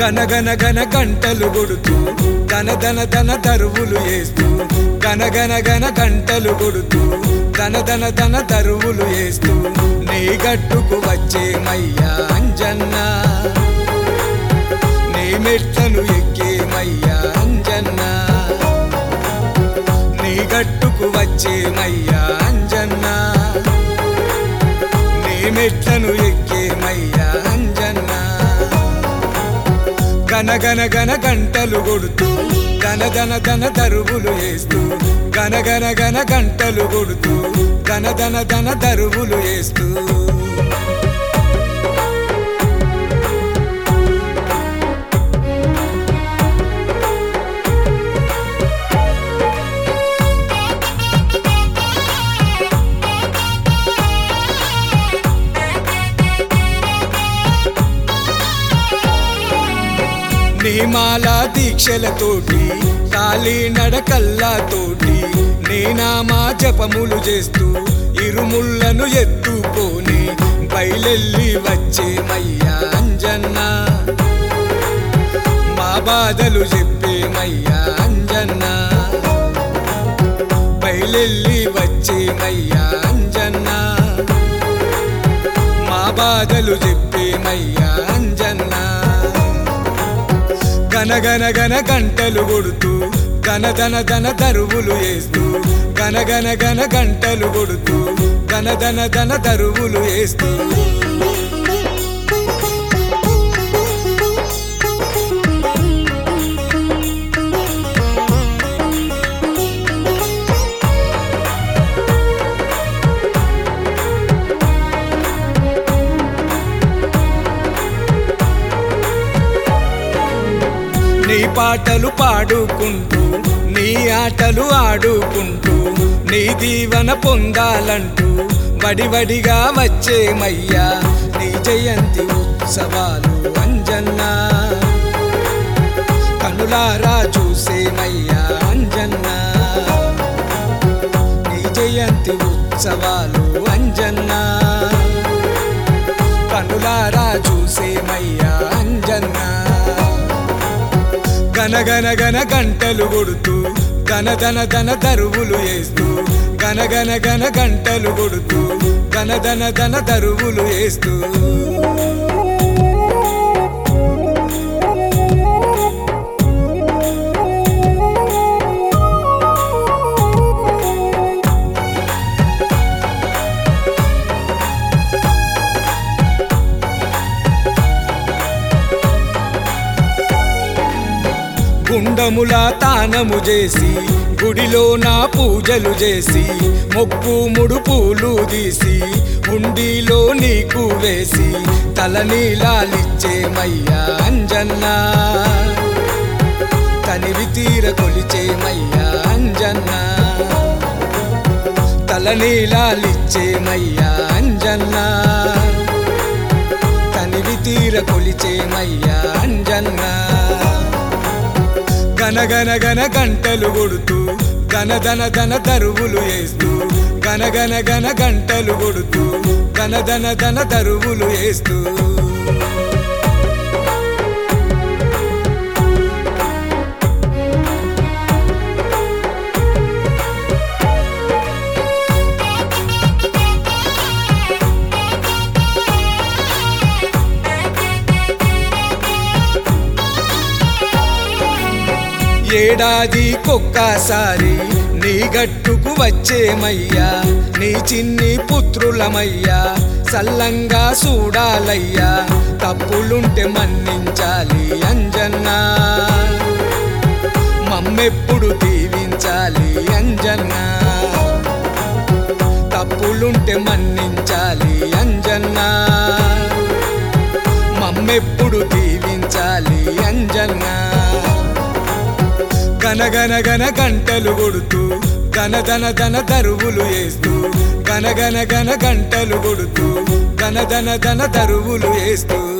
గనగన గన గంటలు కొడుతూ ధన ధన ధన దరువులు వేస్తూ గనగన గన గంటలు కొడుతూ ధన ధన ధన దరువులు వేస్తూ నీ గట్టుకు వచ్చే మయ్యా అంజన్న నీ మెట్లను ఎక్కే మయ్యా అంజన్న నీ గట్టుకు వచ్చే మయ్యా అంజన్న నీ మెట్లను ఎక్కే మయ్యా అంజన్న గన గన గన గంటలు కొడుతూ ధన ధన ధన దరువులు వేస్తూ గన గన గన గంటలు కొడుతూ ధన ధన ధన దరువులు వేస్తూ నీమాల దీక్షలతోటి కాలి నడకల్లాతోటి నీ నామా జపములు చేస్తూ ఇరుముళ్ళను ఎత్తుకొని బయలెల్లి వచ్చే మయ్యా అంజన్న మా బాధలు చెప్పే మయ్యా అంజన్న బయలెల్లి వచ్చే మయ్యా అంజన్న మా బాధలు చెప్పే మయ్యా అంజన్న గన గన గన గంటలు కొడుతూ ధన ధన ధన దరువులు వేస్తూ గన గన గన గంటలు కొడుతూ ధన ధన ధన దరువులు వేస్తూ నీ పాటలు పాడుకుంటూ నీ ఆటలు ఆడుకుంటూ నీ దీవన పొందాలంటూ వడివడిగా వచ్చేమయ్యా నీ జయంతి ఉత్సవాలు అంజన్నా కనులారా చూసేమయ్యా అంజన్నా నీ జయంతి ఉత్సవాలు అంజన్నా కనులారా చూసేమయ్యా అంజన్నా గన గన గన గంటలు కొడుతూ ధన ధన ధన దరువులు వేస్తూ గన గన గన గంటలు కొడుతూ ధన ధన ధన దరువులు వేస్తూ గుండముల తానము చేసి గుడిలో నా పూజలు చేసి మొక్కు ముడుపులు తీసి ఉండిలో నీకు వేసి తలనీలాలిచ్చే మయ్యా అంజన్నా తనివి తీర కొలిచే మయ్యా అంజన్నా తలనీలాలిచ్చే మయ్యా అంజన్నా తనివి తీర కొలిచే మయ్యా అంజన్నా గన గన గన గంటలు కొడుతూ ధన ధన ధన దరువులు వేస్తూ గన గన గన గంటలు కొడుతూ ధన ధన ధన దరువులు వేస్తూ ఏడాది కొక్కసారి నీ గట్టుకు వచ్చేమయ్యా నీ చిన్ని పుత్రులమయ్యా సల్లంగా చూడాలయ్యా తప్పులుంటే మన్నించాలి అంజన్నా మమ్మెప్పుడు దీవించాలి అంజన్నా తప్పులుంటే మన్నించాలి అంజన్నా మమ్మెప్పుడు దీవించాలి అంజన్నా గన గన గన గంటలు కొడుతూ ధన ధన ధన దరువులు వేస్తూ గన గన గన గంటలు కొడుతూ ధన ధన ధన దరువులు వేస్తూ